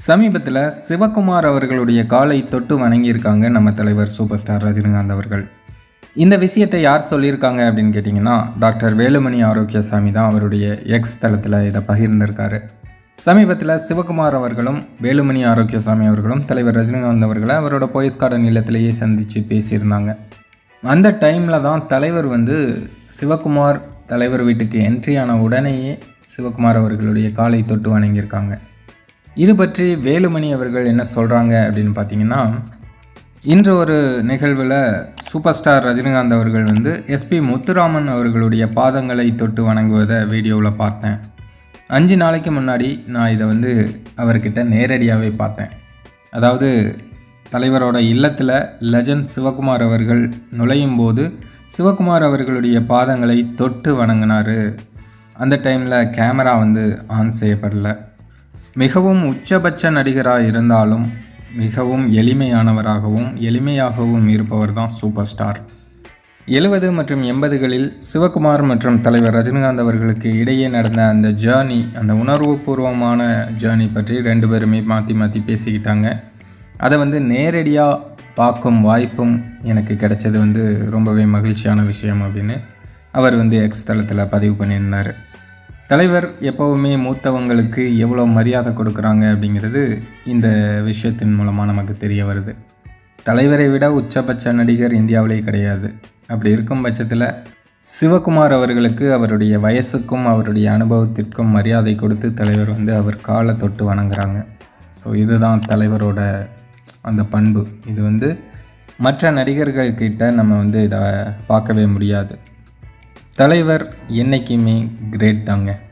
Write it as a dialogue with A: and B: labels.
A: சமீபத்தில் சிவகுமார் அவர்களுடைய காலை தொட்டு வணங்கியிருக்காங்க நம்ம தலைவர் சூப்பர் ஸ்டார் ரஜினிகாந்த் அவர்கள் இந்த விஷயத்தை யார் சொல்லியிருக்காங்க அப்படின்னு கேட்டிங்கன்னா டாக்டர் வேலுமணி ஆரோக்கியசாமி தான் அவருடைய எக்ஸ் தளத்தில் இதை பகிர்ந்திருக்காரு சமீபத்தில் சிவகுமார் அவர்களும் வேலுமணி ஆரோக்கியசாமி அவர்களும் தலைவர் ரஜினிகாந்த் அவர்களை அவரோட போயஸ் கார்டன் இல்லத்திலேயே சந்தித்து பேசியிருந்தாங்க அந்த டைமில் தான் தலைவர் வந்து சிவகுமார் தலைவர் வீட்டுக்கு என்ட்ரி ஆன உடனேயே சிவகுமார் அவர்களுடைய காலை தொட்டு வணங்கியிருக்காங்க இது பற்றி வேலுமணி அவர்கள் என்ன சொல்கிறாங்க அப்படின்னு பார்த்தீங்கன்னா இன்று ஒரு நிகழ்வில் சூப்பர் ஸ்டார் ரஜினிகாந்த் அவர்கள் வந்து எஸ்பி முத்துராமன் அவர்களுடைய பாதங்களை தொட்டு வணங்குவதை வீடியோவில் பார்த்தேன் அஞ்சு நாளைக்கு முன்னாடி நான் இதை வந்து அவர்கிட்ட நேரடியாகவே பார்த்தேன் அதாவது தலைவரோட இல்லத்தில் லெஜண்ட் சிவகுமார் அவர்கள் நுழையும் போது சிவகுமார் அவர்களுடைய பாதங்களை தொட்டு வணங்கினார் அந்த டைமில் கேமரா வந்து ஆன் செய்யப்படல மிகவும் உச்சபட்ச நடிகராக இருந்தாலும் மிகவும் எளிமையானவராகவும் எளிமையாகவும் இருப்பவர் தான் சூப்பர் ஸ்டார் எழுபது மற்றும் எண்பதுகளில் சிவகுமார் மற்றும் தலைவர் ரஜினிகாந்த் அவர்களுக்கு இடையே நடந்த அந்த ஜேர்னி அந்த உணர்வுபூர்வமான ஜேர்னி பற்றி ரெண்டு பேருமே மாற்றி மாற்றி பேசிக்கிட்டாங்க அதை வந்து நேரடியாக பார்க்கும் வாய்ப்பும் எனக்கு கிடைச்சது வந்து ரொம்பவே மகிழ்ச்சியான விஷயம் அப்படின்னு அவர் வந்து எக்ஸ் தளத்தில் பதிவு பண்ணியிருந்தார் தலைவர் எப்போவுமே மூத்தவங்களுக்கு எவ்வளோ மரியாதை கொடுக்குறாங்க அப்படிங்கிறது இந்த விஷயத்தின் மூலமாக நமக்கு தெரிய வருது தலைவரை விட உச்சபட்ச நடிகர் இந்தியாவிலே கிடையாது அப்படி இருக்கும் பட்சத்தில் சிவகுமார் அவர்களுக்கு அவருடைய வயசுக்கும் அவருடைய அனுபவத்திற்கும் மரியாதை கொடுத்து தலைவர் வந்து அவர் காலை தொட்டு வணங்குறாங்க ஸோ இதுதான் தலைவரோட அந்த பண்பு இது வந்து மற்ற நடிகர்கள் கிட்ட நம்ம வந்து இதை பார்க்கவே முடியாது தலைவர் என்றைக்குமே கிரேட் தாங்க